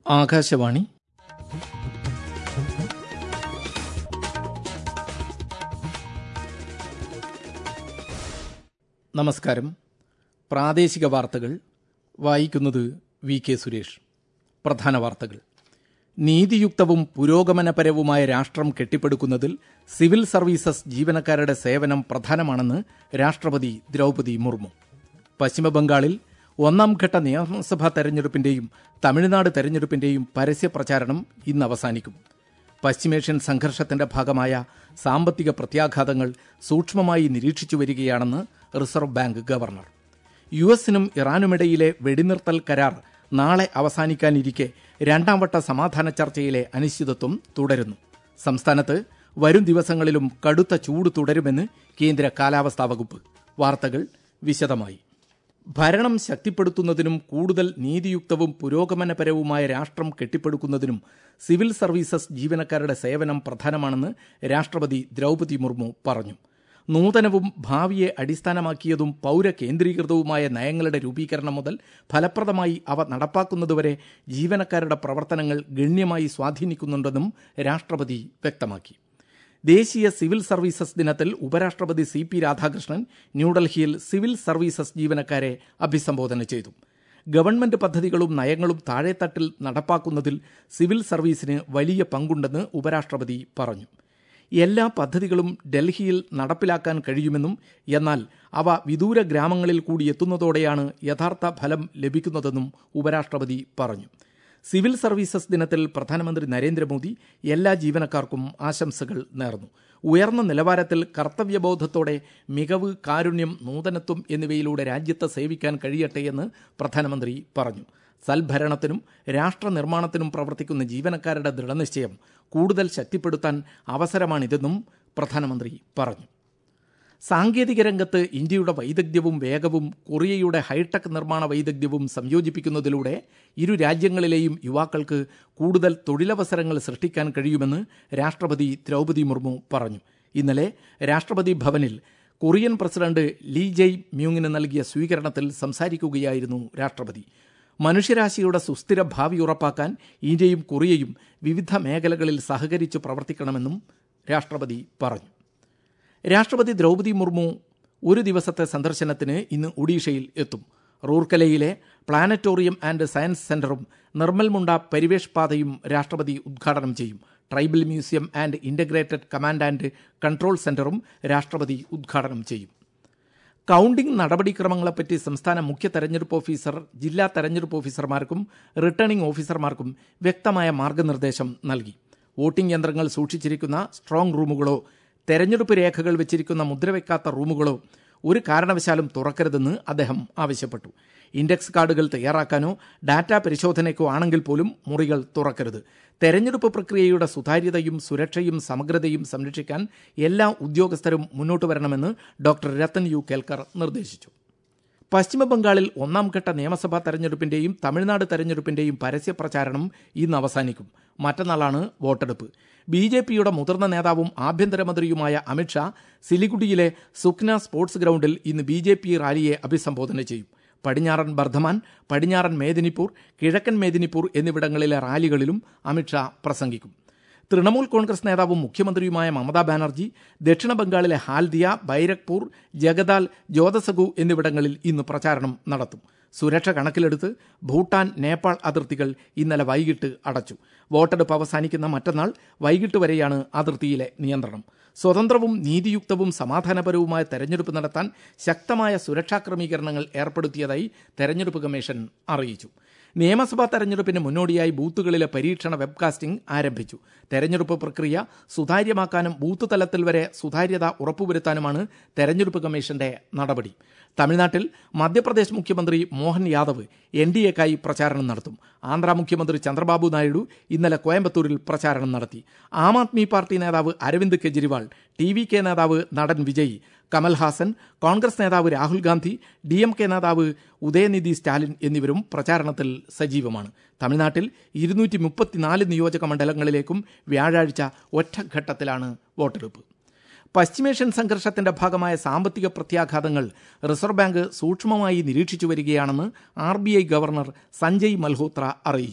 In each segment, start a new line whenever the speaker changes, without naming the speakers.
ആകാശവാണി നമസ്കാരം പ്രാദേശിക വാർത്തകൾ വായിക്കുന്നത് വി കെ സുരേഷ് പ്രധാന വാർത്തകൾ നീതിയുക്തവും പുരോഗമനപരവുമായ രാഷ്ട്രം കെട്ടിപ്പടുക്കുന്നതിൽ സിവിൽ സർവീസസ് ജീവനക്കാരുടെ സേവനം പ്രധാനമാണെന്ന് രാഷ്ട്രപതി ദ്രൗപതി മുർമു പശ്ചിമബംഗാളിൽ ഒന്നാം ഘട്ട നിയമസഭാ തെരഞ്ഞെടുപ്പിന്റെയും തമിഴ്നാട് തെരഞ്ഞെടുപ്പിന്റെയും പരസ്യ പ്രചാരണം ഇന്ന് അവസാനിക്കും പശ്ചിമേഷ്യൻ സംഘർഷത്തിന്റെ ഭാഗമായ സാമ്പത്തിക പ്രത്യാഘാതങ്ങൾ സൂക്ഷ്മമായി നിരീക്ഷിച്ചു വരികയാണെന്ന് റിസർവ് ബാങ്ക് ഗവർണർ യു എസിനും ഇറാനുമിടയിലെ വെടിനിർത്തൽ കരാർ നാളെ അവസാനിക്കാനിരിക്കെ രണ്ടാം വട്ട സമാധാന ചർച്ചയിലെ അനിശ്ചിതത്വം തുടരുന്നു സംസ്ഥാനത്ത് വരും ദിവസങ്ങളിലും കടുത്ത ചൂട് തുടരുമെന്ന് കേന്ദ്ര കാലാവസ്ഥാ വകുപ്പ് വാർത്തകൾ വിശദമായി ഭരണം ശക്തിപ്പെടുത്തുന്നതിനും കൂടുതൽ നീതിയുക്തവും പുരോഗമനപരവുമായ രാഷ്ട്രം കെട്ടിപ്പടുക്കുന്നതിനും സിവിൽ സർവീസസ് ജീവനക്കാരുടെ സേവനം പ്രധാനമാണെന്ന് രാഷ്ട്രപതി ദ്രൗപതി മുർമു പറഞ്ഞു നൂതനവും ഭാവിയെ അടിസ്ഥാനമാക്കിയതും പൗരകേന്ദ്രീകൃതവുമായ നയങ്ങളുടെ രൂപീകരണം മുതൽ ഫലപ്രദമായി അവ നടപ്പാക്കുന്നതുവരെ ജീവനക്കാരുടെ പ്രവർത്തനങ്ങൾ ഗണ്യമായി സ്വാധീനിക്കുന്നുണ്ടെന്നും രാഷ്ട്രപതി വ്യക്തമാക്കി ദേശീയ സിവിൽ സർവീസസ് ദിനത്തിൽ ഉപരാഷ്ട്രപതി സി പി രാധാകൃഷ്ണൻ ന്യൂഡൽഹിയിൽ സിവിൽ സർവീസസ് ജീവനക്കാരെ അഭിസംബോധന ചെയ്തു ഗവൺമെന്റ് പദ്ധതികളും നയങ്ങളും താഴെത്തട്ടിൽ നടപ്പാക്കുന്നതിൽ സിവിൽ സർവീസിന് വലിയ പങ്കുണ്ടെന്ന് ഉപരാഷ്ട്രപതി പറഞ്ഞു എല്ലാ പദ്ധതികളും ഡൽഹിയിൽ നടപ്പിലാക്കാൻ കഴിയുമെന്നും എന്നാൽ അവ വിദൂര ഗ്രാമങ്ങളിൽ കൂടി എത്തുന്നതോടെയാണ് യഥാർത്ഥ ഫലം ലഭിക്കുന്നതെന്നും ഉപരാഷ്ട്രപതി പറഞ്ഞു സിവിൽ സർവീസസ് ദിനത്തിൽ പ്രധാനമന്ത്രി നരേന്ദ്രമോദി എല്ലാ ജീവനക്കാർക്കും ആശംസകൾ നേർന്നു ഉയർന്ന നിലവാരത്തിൽ കർത്തവ്യബോധത്തോടെ മികവ് കാരുണ്യം നൂതനത്വം എന്നിവയിലൂടെ രാജ്യത്തെ സേവിക്കാൻ കഴിയട്ടെയെന്ന് പ്രധാനമന്ത്രി പറഞ്ഞു സൽഭരണത്തിനും രാഷ്ട്ര നിർമ്മാണത്തിനും പ്രവർത്തിക്കുന്ന ജീവനക്കാരുടെ ദൃഢനിശ്ചയം കൂടുതൽ ശക്തിപ്പെടുത്താൻ അവസരമാണിതെന്നും പ്രധാനമന്ത്രി പറഞ്ഞു സാങ്കേതിക രംഗത്ത് ഇന്ത്യയുടെ വൈദഗ്ധ്യവും വേഗവും കൊറിയയുടെ ഹൈടെക് നിർമ്മാണ വൈദഗ്ധ്യവും സംയോജിപ്പിക്കുന്നതിലൂടെ ഇരു രാജ്യങ്ങളിലെയും യുവാക്കൾക്ക് കൂടുതൽ തൊഴിലവസരങ്ങൾ സൃഷ്ടിക്കാൻ കഴിയുമെന്ന് രാഷ്ട്രപതി ദ്രൗപതി മുർമു പറഞ്ഞു ഇന്നലെ രാഷ്ട്രപതി ഭവനിൽ കൊറിയൻ പ്രസിഡന്റ് ലീ ജയ് മ്യൂങ്ങിന് നൽകിയ സ്വീകരണത്തിൽ സംസാരിക്കുകയായിരുന്നു രാഷ്ട്രപതി മനുഷ്യരാശിയുടെ സുസ്ഥിര ഭാവി ഉറപ്പാക്കാൻ ഇന്ത്യയും കൊറിയയും വിവിധ മേഖലകളിൽ സഹകരിച്ച് പ്രവർത്തിക്കണമെന്നും രാഷ്ട്രപതി പറഞ്ഞു രാഷ്ട്രപതി ദ്രൗപതി മുർമു ഒരു ദിവസത്തെ സന്ദർശനത്തിന് ഇന്ന് ഒഡീഷയിൽ എത്തും റൂർക്കലയിലെ പ്ലാനറ്റോറിയം ആൻഡ് സയൻസ് സെന്ററും നിർമ്മൽ മുണ്ട പരിവേഷ് പാതയും രാഷ്ട്രപതി ഉദ്ഘാടനം ചെയ്യും tribal museum and integrated command and control സെന്ററും രാഷ്ട്രപതി ഉദ്ഘാടനം ചെയ്യും കൌണ്ടിംഗ് നടപടിക്രമങ്ങളെപ്പറ്റി സംസ്ഥാന മുഖ്യ തെരഞ്ഞെടുപ്പ് ഓഫീസർ ജില്ലാ തെരഞ്ഞെടുപ്പ് ഓഫീസർമാർക്കും റിട്ടേണിംഗ് ഓഫീസർമാർക്കും വ്യക്തമായ മാർഗനിർദ്ദേശം നൽകി വോട്ടിംഗ് യന്ത്രങ്ങൾ സൂക്ഷിച്ചിരിക്കുന്ന സ്ട്രോങ് റൂമുകളോ തെരഞ്ഞെടുപ്പ് രേഖകൾ വെച്ചിരിക്കുന്ന മുദ്രവെക്കാത്ത റൂമുകളോ ഒരു കാരണവശാലും തുറക്കരുതെന്ന് അദ്ദേഹം ആവശ്യപ്പെട്ടു ഇൻഡെക്സ് കാർഡുകൾ തയ്യാറാക്കാനോ ഡാറ്റ പരിശോധനയ്ക്കോ ആണെങ്കിൽ പോലും മുറികൾ തുറക്കരുത് തെരഞ്ഞെടുപ്പ് പ്രക്രിയയുടെ സുതാര്യതയും സുരക്ഷയും സമഗ്രതയും സംരക്ഷിക്കാൻ എല്ലാ ഉദ്യോഗസ്ഥരും മുന്നോട്ട് വരണമെന്ന് ഡോക്ടർ രത്തൻ യു കേൽക്കർ നിർദ്ദേശിച്ചു പശ്ചിമബംഗാളിൽ ഒന്നാം ഘട്ട നിയമസഭാ തെരഞ്ഞെടുപ്പിന്റെയും തമിഴ്നാട് തെരഞ്ഞെടുപ്പിന്റെയും പരസ്യ പ്രചാരണം ഇന്ന് അവസാനിക്കും മറ്റന്നാളാണ് വോട്ടെടുപ്പ് ബി ജെ പിയുടെ മുതിർന്ന നേതാവും ആഭ്യന്തരമന്ത്രിയുമായ അമിത്ഷാ സിലിഗുഡിയിലെ സുക്ന സ്പോർട്സ് ഗ്രൌണ്ടിൽ ഇന്ന് ബി ജെ പി റാലിയെ അഭിസംബോധന ചെയ്യും പടിഞ്ഞാറൻ ബർധമാൻ പടിഞ്ഞാറൻ മേദിനിപൂർ കിഴക്കൻ മേദിനിപൂർ എന്നിവിടങ്ങളിലെ റാലികളിലും അമിത്ഷാ പ്രസംഗിക്കും തൃണമൂൽ കോൺഗ്രസ് നേതാവും മുഖ്യമന്ത്രിയുമായ മമതാ ബാനർജി ദക്ഷിണ ബംഗാളിലെ ഹാൽദിയ ബൈരക്പൂർ ജഗദാൽ ജോദസഗു എന്നിവിടങ്ങളിൽ ഇന്ന് പ്രചാരണം നടത്തും സുരക്ഷ കണക്കിലെടുത്ത് ഭൂട്ടാൻ നേപ്പാൾ അതിർത്തികൾ ഇന്നലെ വൈകിട്ട് അടച്ചു വോട്ടെടുപ്പ് അവസാനിക്കുന്ന മറ്റന്നാൾ വൈകിട്ട് വരെയാണ് അതിർത്തിയിലെ നിയന്ത്രണം സ്വതന്ത്രവും നീതിയുക്തവും സമാധാനപരവുമായ തെരഞ്ഞെടുപ്പ് നടത്താൻ ശക്തമായ സുരക്ഷാ ക്രമീകരണങ്ങൾ ഏർപ്പെടുത്തിയതായി തെരഞ്ഞെടുപ്പ് കമ്മീഷൻ അറിയിച്ചു നിയമസഭാ തെരഞ്ഞെടുപ്പിന് മുന്നോടിയായി ബൂത്തുകളിലെ പരീക്ഷണ വെബ്കാസ്റ്റിംഗ് ആരംഭിച്ചു തെരഞ്ഞെടുപ്പ് പ്രക്രിയ സുതാര്യമാക്കാനും ബൂത്ത് തലത്തിൽ വരെ സുതാര്യത ഉറപ്പുവരുത്താനുമാണ് തെരഞ്ഞെടുപ്പ് കമ്മീഷന്റെ നടപടി തമിഴ്നാട്ടിൽ മധ്യപ്രദേശ് മുഖ്യമന്ത്രി മോഹൻ യാദവ് എൻ ഡി എക്കായി പ്രചാരണം നടത്തും ആന്ധ്ര മുഖ്യമന്ത്രി ചന്ദ്രബാബു നായിഡു ഇന്നലെ കോയമ്പത്തൂരിൽ പ്രചാരണം നടത്തി ആം ആദ്മി പാർട്ടി നേതാവ് Arvind Kejriwal T V K നേതാവ് നടൻ വിജയ് കമൽഹാസൻ കോൺഗ്രസ് നേതാവ് Rahul Gandhi D M K നേതാവ് ഉദയനിധി സ്റ്റാലിൻ എന്നിവരും പ്രചാരണത്തിൽ സജീവമാണ് തമിഴ്നാട്ടിൽ ഇരുന്നൂറ്റി മുപ്പത്തിനാല് നിയോജക മണ്ഡലങ്ങളിലേക്കും വ്യാഴാഴ്ച ഒറ്റഘട്ടത്തിലാണ് വോട്ടെടുപ്പ് പശ്ചിമേഷ്യൻ സംഘർഷത്തിന്റെ ഭാഗമായ സാമ്പത്തിക പ്രത്യാഘാതങ്ങൾ റിസർവ് ബാങ്ക് സൂക്ഷ്മമായി നിരീക്ഷിച്ചു വരികയാണെന്ന് R B I governor Sanjay Malhotra അറിയിച്ചു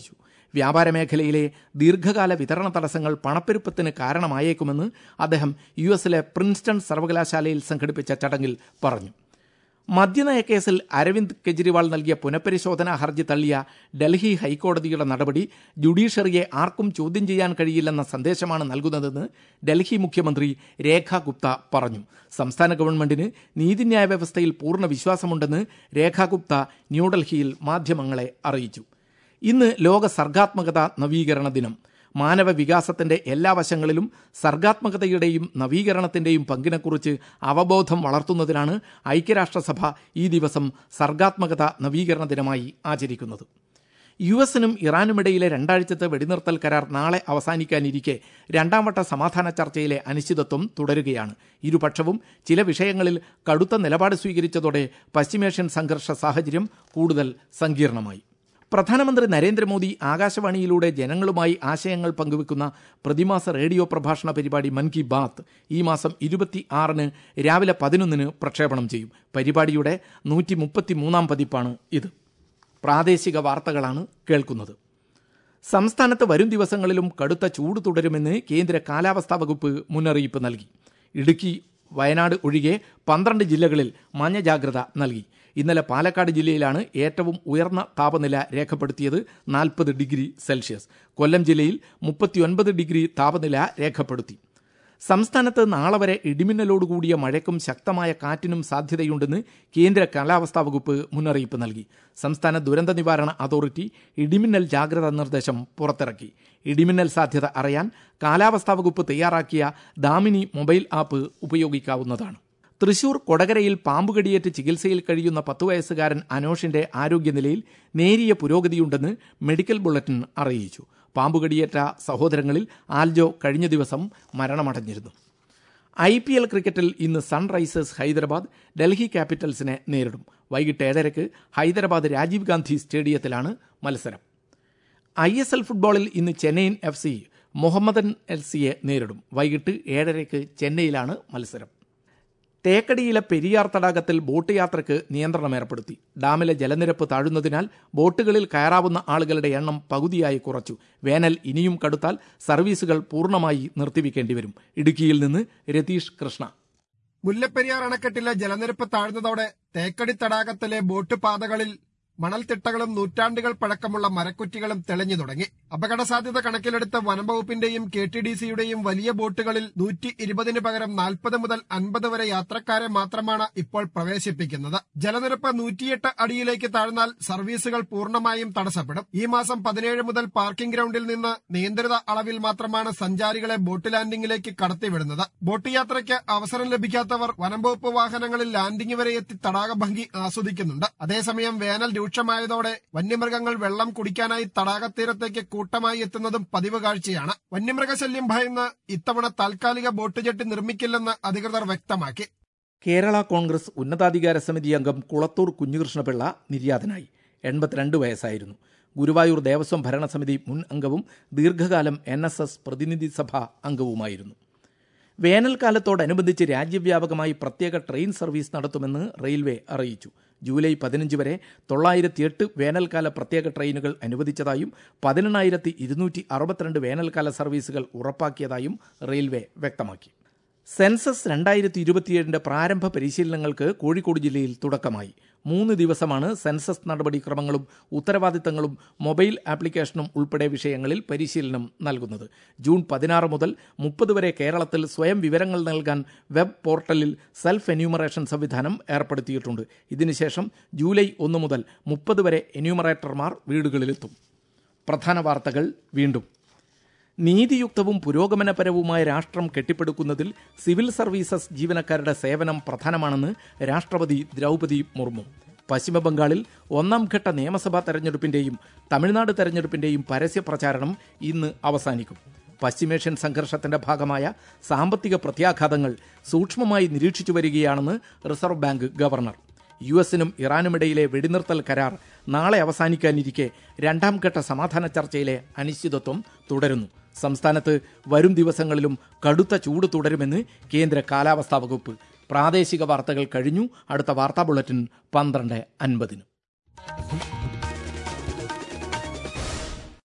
വ്യാപാര മേഖലയിലെ ദീർഘകാല വിതരണ തടസ്സങ്ങൾ പണപ്പെരുപ്പത്തിന് കാരണമായേക്കുമെന്ന് അദ്ദേഹം യു എസിലെ പ്രിൻസ്റ്റൺ സർവകലാശാലയിൽ സംഘടിപ്പിച്ച ചടങ്ങിൽ പറഞ്ഞു മദ്യനയക്കേസിൽ അരവിന്ദ് കെജ്രിവാൾ നൽകിയ പുനഃപരിശോധനാ ഹർജി തള്ളിയ ഡൽഹി ഹൈക്കോടതിയുടെ നടപടി ജുഡീഷ്യറിയെ ആർക്കും ചോദ്യം ചെയ്യാൻ കഴിയില്ലെന്ന സന്ദേശമാണ് നൽകുന്നതെന്ന് ഡൽഹി മുഖ്യമന്ത്രി രേഖ ഗുപ്ത പറഞ്ഞു സംസ്ഥാന ഗവൺമെന്റിന് നീതിന്യായ വ്യവസ്ഥയിൽ പൂർണ്ണ വിശ്വാസമുണ്ടെന്ന് രേഖ ഗുപ്ത ന്യൂഡൽഹിയിൽ മാധ്യമങ്ങളെ അറിയിച്ചു ഇന്ന് ലോക സർഗാത്മകത നവീകരണ ദിനം മാനവ വികാസത്തിന്റെ എല്ലാ വശങ്ങളിലും സർഗാത്മകതയുടെയും നവീകരണത്തിന്റെയും പങ്കിനെക്കുറിച്ച് അവബോധം വളർത്തുന്നതിനാണ് ഐക്യരാഷ്ട്രസഭ ഈ ദിവസം സർഗാത്മകത നവീകരണ ദിനമായി ആചരിക്കുന്നത് യു എസിനും ഇറാനുമിടയിലെ രണ്ടാഴ്ചത്തെ വെടിനിർത്തൽ കരാർ നാളെ അവസാനിക്കാനിരിക്കെ രണ്ടാം വട്ട സമാധാന ചർച്ചയിലെ അനിശ്ചിതത്വം തുടരുകയാണ് ഇരുപക്ഷവും ചില വിഷയങ്ങളിൽ കടുത്ത നിലപാട് സ്വീകരിച്ചതോടെ പശ്ചിമേഷ്യൻ സംഘർഷ സാഹചര്യം കൂടുതൽ സങ്കീർണമായി പ്രധാനമന്ത്രി നരേന്ദ്രമോദി ആകാശവാണിയിലൂടെ ജനങ്ങളുമായി ആശയങ്ങൾ പങ്കുവെക്കുന്ന പ്രതിമാസ റേഡിയോ പ്രഭാഷണ പരിപാടി മൻ കി ബാത്ത് ഈ മാസം ഇരുപത്തി ആറിന് രാവിലെ പതിനൊന്നിന് പ്രക്ഷേപണം ചെയ്യും പരിപാടിയുടെ നൂറ്റി മുപ്പത്തി മൂന്നാം പതിപ്പാണ് ഇത് പ്രാദേശിക വാർത്തകളാണ് കേൾക്കുന്നത് സംസ്ഥാനത്ത് വരും ദിവസങ്ങളിലും കടുത്ത ചൂട് തുടരുമെന്ന് കേന്ദ്ര കാലാവസ്ഥാ വകുപ്പ് മുന്നറിയിപ്പ് നൽകി ഇടുക്കി വയനാട് ഒഴികെ പന്ത്രണ്ട് ജില്ലകളിൽ മഞ്ഞ ജാഗ്രത നൽകി ഇന്നലെ പാലക്കാട് ജില്ലയിലാണ് ഏറ്റവും ഉയർന്ന താപനില രേഖപ്പെടുത്തിയത് നാൽപ്പത് ഡിഗ്രി സെൽഷ്യസ് കൊല്ലം ജില്ലയിൽ മുപ്പത്തിയൊൻപത് ഡിഗ്രി താപനില രേഖപ്പെടുത്തി സംസ്ഥാനത്ത് നാളെ വരെ ഇടിമിന്നലോടുകൂടിയ മഴയ്ക്കും ശക്തമായ കാറ്റിനും സാധ്യതയുണ്ടെന്ന് കേന്ദ്ര കാലാവസ്ഥാ വകുപ്പ് മുന്നറിയിപ്പ് നൽകി സംസ്ഥാന ദുരന്ത നിവാരണ അതോറിറ്റി ഇടിമിന്നൽ ജാഗ്രതാ നിർദ്ദേശം പുറത്തിറക്കി ഇടിമിന്നൽ സാധ്യത അറിയാൻ കാലാവസ്ഥാ വകുപ്പ് തയ്യാറാക്കിയ ദാമിനി മൊബൈൽ ആപ്പ് ഉപയോഗിക്കാവുന്നതാണ് തൃശൂർ കൊടകരയിൽ പാമ്പുകടിയേറ്റ് ചികിത്സയിൽ കഴിയുന്ന പത്തു വയസ്സുകാരൻ അനോഷിന്റെ ആരോഗ്യനിലയിൽ നേരിയ പുരോഗതിയുണ്ടെന്ന് മെഡിക്കൽ ബുള്ളറ്റിൻ അറിയിച്ചു പാമ്പുകടിയേറ്റ സഹോദരങ്ങളിൽ ആൽജോ കഴിഞ്ഞ ദിവസം മരണമടഞ്ഞിരുന്നു ഐ പി എൽ ക്രിക്കറ്റിൽ ഇന്ന് സൺറൈസേഴ്സ് ഹൈദരാബാദ് ഡൽഹി ക്യാപിറ്റൽസിനെ നേരിടും വൈകിട്ട് ഏഴരയ്ക്ക് ഹൈദരാബാദ് രാജീവ് ഗാന്ധി സ്റ്റേഡിയത്തിലാണ് മത്സരം ഐ എസ് എൽ ഫുട്ബോളിൽ ഇന്ന് Chennaiyin F C Mohammedan L സിയെ നേരിടും വൈകിട്ട് ഏഴരയ്ക്ക് ചെന്നൈയിലാണ് മത്സരം തേക്കടിയിലെ പെരിയാർ തടാകത്തിൽ ബോട്ട് യാത്രയ്ക്ക് നിയന്ത്രണം ഏർപ്പെടുത്തി ഡാമിലെ ജലനിരപ്പ് താഴുന്നതിനാൽ ബോട്ടുകളിൽ കയറാവുന്ന ആളുകളുടെ എണ്ണം പകുതിയായി കുറച്ചു വേനൽ ഇനിയും കടുത്താൽ സർവീസുകൾ പൂർണ്ണമായി നിർത്തിവെക്കേണ്ടി വരും ഇടുക്കിയിൽ നിന്ന് രതീഷ് കൃഷ്ണ
മുല്ലപ്പെരിയാർ അണക്കെട്ടിലെ ജലനിരപ്പ് താഴ്ന്നതോടെ തേക്കടി തടാകത്തിലെ ബോട്ട് പാതകളിൽ മണൽത്തിട്ടകളും നൂറ്റാണ്ടുകൾ പഴക്കമുള്ള മരക്കുറ്റികളും തെളിഞ്ഞു തുടങ്ങി അപകട സാധ്യത കണക്കിലെടുത്ത് വനംവകുപ്പിന്റെയും കെ ടി ഡി സിയുടെയും വലിയ ബോട്ടുകളിൽ നൂറ്റി ഇരുപതിന് പകരം നാൽപ്പത് മുതൽ അൻപത് വരെ യാത്രക്കാരെ മാത്രമാണ് ഇപ്പോൾ പ്രവേശിപ്പിക്കുന്നത് ജലനിരപ്പ് നൂറ്റിയെട്ട് അടിയിലേക്ക് താഴ്ന്നാൽ സർവീസുകൾ പൂർണ്ണമായും തടസ്സപ്പെടും ഈ മാസം പതിനേഴ് മുതൽ പാർക്കിംഗ് ഗ്രൗണ്ടിൽ നിന്ന് നിയന്ത്രിത അളവിൽ മാത്രമാണ് സഞ്ചാരികളെ ബോട്ട് ലാൻഡിംഗിലേക്ക് കടത്തിവിടുന്നത് ബോട്ട് യാത്രയ്ക്ക് അവസരം ലഭിക്കാത്തവർ വനംവകുപ്പ് വാഹനങ്ങളിൽ ലാൻഡിംഗ് വരെ എത്തി തടാക ഭംഗി ആസ്വദിക്കുന്നുണ്ട് അതേസമയം വേനൽ രൂക്ഷമായതോടെ വന്യമൃഗങ്ങൾ വെള്ളം കുടിക്കാനായി തടാകത്തീരത്തേക്ക് കൂട്ടമായി എത്തുന്നതും പതിവ് കാഴ്ചയാണ് വന്യമൃഗശല്യം ഭയന്ന് ഇത്തവണ താൽക്കാലിക ബോട്ട് ജെട്ടി നിർമ്മിക്കില്ലെന്ന് അധികൃതർ വ്യക്തമാക്കി
കേരള കോൺഗ്രസ് ഉന്നതാധികാര സമിതി അംഗം കുളത്തൂർ കുഞ്ഞുകൃഷ്ണപിള്ള നിര്യാതനായി എൺപത്തിരണ്ട് വയസ്സായിരുന്നു ഗുരുവായൂർ ദേവസ്വം ഭരണസമിതി മുൻ അംഗവും ദീർഘകാലം എൻ എസ് എസ് പ്രതിനിധി സഭ അംഗവുമായിരുന്നു വേനൽക്കാലത്തോടനുബന്ധിച്ച് രാജ്യവ്യാപകമായി പ്രത്യേക ട്രെയിൻ സർവീസ് നടത്തുമെന്ന് റെയിൽവേ അറിയിച്ചു ജൂലൈ പതിനഞ്ച് വരെ തൊള്ളായിരത്തി എട്ട് വേനൽക്കാല പ്രത്യേക ട്രെയിനുകൾ അനുവദിച്ചതായും പതിനെണ്ണായിരത്തി ഇരുന്നൂറ്റി അറുപത്തിരണ്ട് വേനൽക്കാല സർവീസുകൾ ഉറപ്പാക്കിയതായും റെയിൽവേ വ്യക്തമാക്കി സെൻസസ് രണ്ടായിരത്തി ഇരുപത്തിയേഴിന്റെ പ്രാരംഭ പരിശീലനങ്ങൾക്ക് കോഴിക്കോട് ജില്ലയിൽ തുടക്കമായി മൂന്ന് ദിവസമാണ് സെൻസസ് നടപടിക്രമങ്ങളും ഉത്തരവാദിത്തങ്ങളും മൊബൈൽ ആപ്ലിക്കേഷനും ഉൾപ്പെടെ വിഷയങ്ങളിൽ പരിശീലനം നൽകുന്നത് ജൂൺ പതിനാറ് മുതൽ മുപ്പത് വരെ കേരളത്തിൽ സ്വയം വിവരങ്ങൾ നൽകാൻ വെബ് പോർട്ടലിൽ സെൽഫ് എന്യൂമറേഷൻ സംവിധാനം ഏർപ്പെടുത്തിയിട്ടുണ്ട് ഇതിനുശേഷം ജൂലൈ ഒന്ന് മുതൽ മുപ്പത് വരെ എന്യൂമറേറ്റർമാർ വീടുകളിലെത്തും പ്രധാന വാർത്തകൾ വീണ്ടും നീതിയുക്തവും പുരോഗമനപരവുമായ രാഷ്ട്രം കെട്ടിപ്പടുക്കുന്നതിൽ സിവിൽ സർവീസസ് ജീവനക്കാരുടെ സേവനം പ്രധാനമാണെന്ന് രാഷ്ട്രപതി ദ്രൗപതി മുർമു പശ്ചിമബംഗാളിൽ ഒന്നാം ഘട്ട നിയമസഭാ തെരഞ്ഞെടുപ്പിന്റെയും തമിഴ്നാട് തെരഞ്ഞെടുപ്പിന്റെയും പരസ്യ പ്രചാരണം ഇന്ന് അവസാനിക്കും പശ്ചിമേഷ്യൻ സംഘർഷത്തിന്റെ ഭാഗമായ സാമ്പത്തിക പ്രത്യാഘാതങ്ങൾ സൂക്ഷ്മമായി നിരീക്ഷിച്ചു വരികയാണെന്ന് റിസർവ് ബാങ്ക് ഗവർണർ യു എസിനും ഇറാനുമിടയിലെ വെടിനിർത്തൽ കരാർ നാളെ അവസാനിക്കാനിരിക്കെ രണ്ടാം ഘട്ട സമാധാന ചർച്ചയിലെ അനിശ്ചിതത്വം തുടരുന്നു സംസ്ഥാനത്ത് വരും ദിവസങ്ങളിലും കടുത്ത ചൂട് തുടരുമെന്ന് കേന്ദ്ര കാലാവസ്ഥാ വകുപ്പ് പ്രാദേശിക വാർത്തകൾ കഴിഞ്ഞു അടുത്ത വാർത്താ ബുള്ളറ്റിൻ പന്ത്രണ്ട് അൻപതിന്